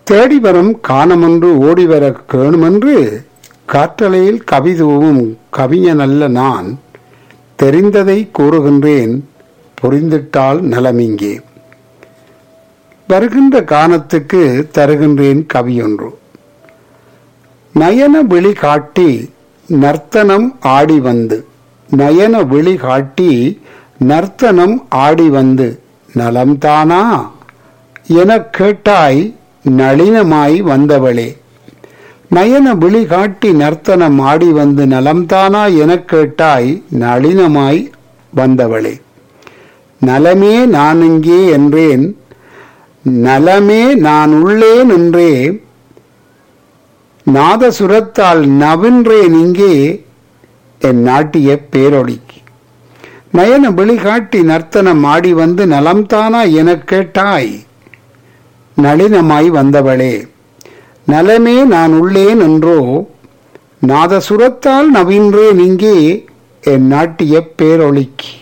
தேடி வரும் காணமொன்று ஓடி வர கேணுமென்று காற்றலையில் கவிதூவும் கவிஞனல்ல நான் தெரிந்ததை கூறுகின்றேன் புரிந்திட்டால் நலமிங்கே வருகின்ற காணத்துக்கு தருகின்றேன் கவியொன்று நயன விழி காட்டி நர்த்தனம் ஆடி வந்து நயன விழி காட்டி நர்த்தனம் ஆடி வந்து நலம்தானா எனக் கேட்டாய் நளினமாய் வந்தவளே நயன விழி காட்டி நர்த்தனம் ஆடி வந்து நலம்தானா எனக் கேட்டாய் நளினமாய் வந்தவளே நலமே நான் இங்கே என்றேன் நலமே நான் உள்ளேன் என்றே நாதசுரத்தால் நவின்றேன் இங்கே என் நாட்டிய பேரொழிக்கு நயன விழிகாட்டி நர்த்தனம் ஆடி வந்து நலம்தானா எனக் கேட்டாய் நளினமாய் வந்தவளே நலமே நான் உள்ளேன் என்றோ நாதசுரத்தால் நவின்றேன் இங்கே என் நாட்டிய பேரொழிக்கு